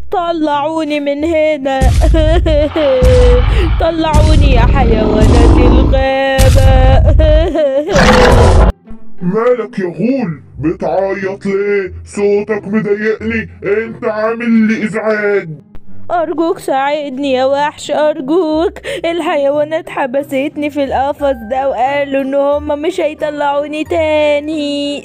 طلعوني من هنا طلعوني يا حيوانات الغابة مالك يا غول بتعيط ليه صوتك مضايقني انت عامل لي ازعاج أرجوك ساعدني يا وحش أرجوك الحيوانات حبستني في القفص ده وقالوا إن هما مش هيطلعوني تاني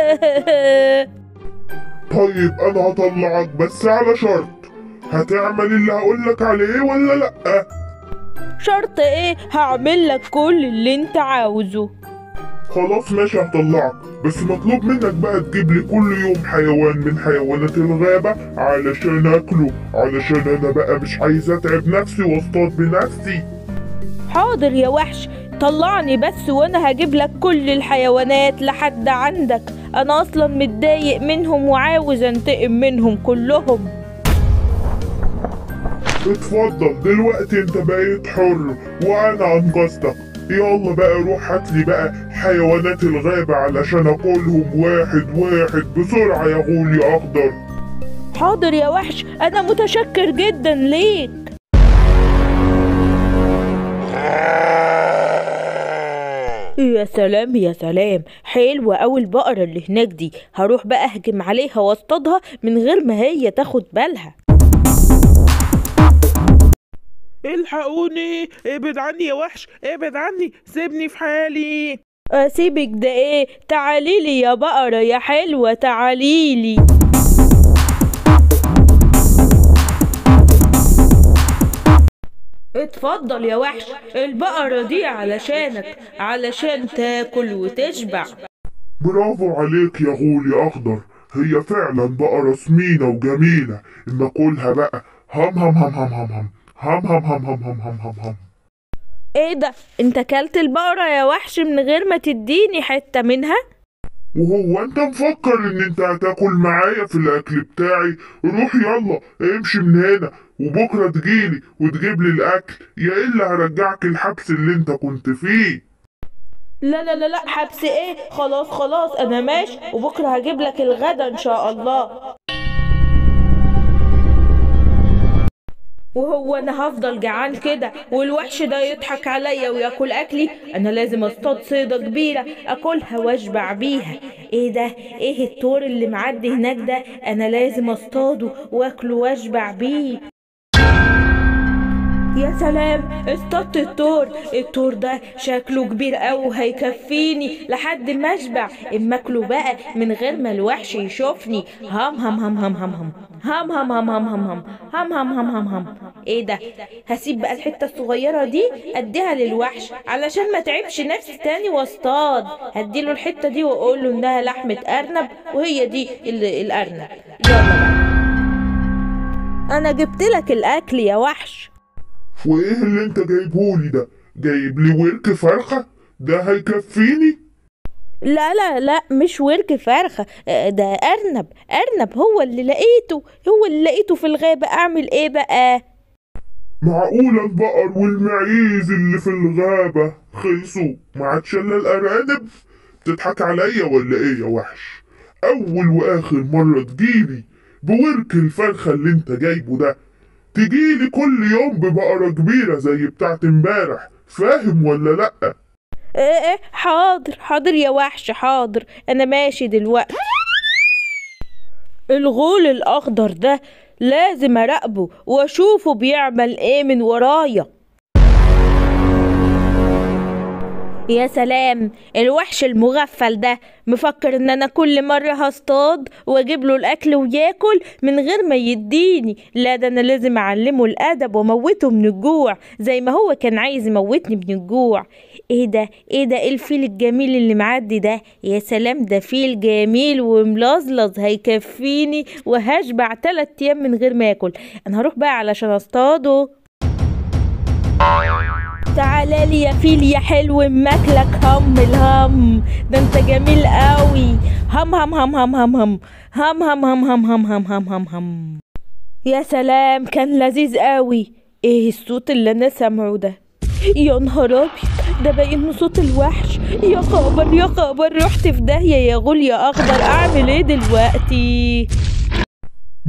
طيب انا هطلعك بس على شرط هتعمل اللي هقولك عليه ولا لأ شرط إيه هعمل لك كل اللي أنت عاوزه خلاص ماشي هطلعك بس مطلوب منك بقى تجيب لي كل يوم حيوان من حيوانات الغابة علشان اكله علشان انا بقى مش عايز اتعب نفسي واصطاد بنفسي حاضر يا وحش طلعني بس وانا هجيب لك كل الحيوانات لحد عندك انا اصلا متضايق منهم وعاوز انتقم منهم كلهم اتفضل دلوقتي انت بقيت حر وانا انقذتك يلا بقى روح هاتلي بقى حيوانات الغابة علشان اكلهم واحد واحد بسرعة يا غول يا اخضر حاضر يا وحش انا متشكر جدا ليك يا سلام يا سلام حلوة أوي البقرة اللي هناك دي هروح بقى أهجم عليها واصطادها من غير ما هي تاخد بالها الحقوني ابعد عني يا وحش ابعد عني سيبني في حالي أسيبك ده إيه تعاليلي يا بقرة يا حلوة تعاليلي اتفضل يا وحش البقرة دي علشانك علشان تاكل وتشبع برافو عليك يا غول يا اخضر هي فعلا بقرة سمينة وجميلة ان اكلها بقى هم هم هم هم هم هم هم هم هم هم هم هم هم هم ايه ده انت كلت البقرة يا وحش من غير ما تديني حتة منها وهو انت مفكر ان انت هتاكل معايا في الاكل بتاعي روح يلا امشي من هنا وبكرة تجيلي وتجيب لي الاكل يا الا هرجعك الحبس اللي انت كنت فيه لا لا لا لا حبس ايه خلاص خلاص انا ماشي وبكرة هجيب لك الغدا ان شاء الله وهو انا هفضل جعان كده والوحش ده يضحك عليا وياكل اكلي انا لازم اصطاد صيدة كبيرة اكلها واشبع بيها ايه ده ايه التور اللي معدي هناك ده انا لازم اصطاده واكله واشبع بيه يا سلام اصطدت التور التور ده شكله كبير قوي وهيكفيني لحد ما اشبع اما اكله بقى من غير ما الوحش يشوفني هم هم هم هم هم هم هم هم هم هم هم هم هم هم هم هم هم ايه ده هسيب بقى الحته الصغيره دي اديها للوحش علشان ما تعبش نفسي تاني واصطاد هديله الحته دي واقول له انها لحمه ارنب وهي دي ال- الارنب يلا بقى انا جبت لك الاكل يا وحش وايه اللي انت جايبهولي ده جايب لي ورك فرخة ده هيكفيني لا لا لا مش ورك فرخة آه، ده أرنب أرنب هو اللي لقيته هو اللي لقيته في الغابة أعمل إيه بقى معقولة البقر والمعيز اللي في الغابة خلصوا ما عادش الا الارانب تضحك عليا ولا ايه يا وحش اول واخر مرة تجيلي بورك الفرخة اللي انت جايبه ده تجيلي كل يوم ببقرة كبيرة زي بتاعت امبارح فاهم ولا لأ إيه إيه حاضر حاضر يا وحش حاضر أنا ماشي دلوقتي الغول الأخضر ده لازم أراقبه وأشوفه بيعمل إيه من ورايا يا سلام الوحش المغفل ده مفكر ان انا كل مرة هصطاد واجيب له الاكل وياكل من غير ما يديني لا ده انا لازم اعلمه الادب واموته من الجوع زي ما هو كان عايز يموتني من الجوع ايه ده ايه ده ايه الفيل الجميل اللي معدي ده يا سلام ده فيل جميل وملظلظ هيكفيني وهشبع تلات ايام من غير ما اكل انا هروح بقى علشان اصطاده تعالى لي يا فيل يا حلو ماكلك هم الهم ده انت جميل قوي هم هم هم هم هم هم هم هم هم هم هم هم هم هم هم يا سلام كان لذيذ قوي ايه الصوت اللي انا سامعه ده يا نهار ابيض ده باين صوت الوحش يا خبر يا خبر رحت في داهيه يا غول يا اخضر اعمل ايه دلوقتي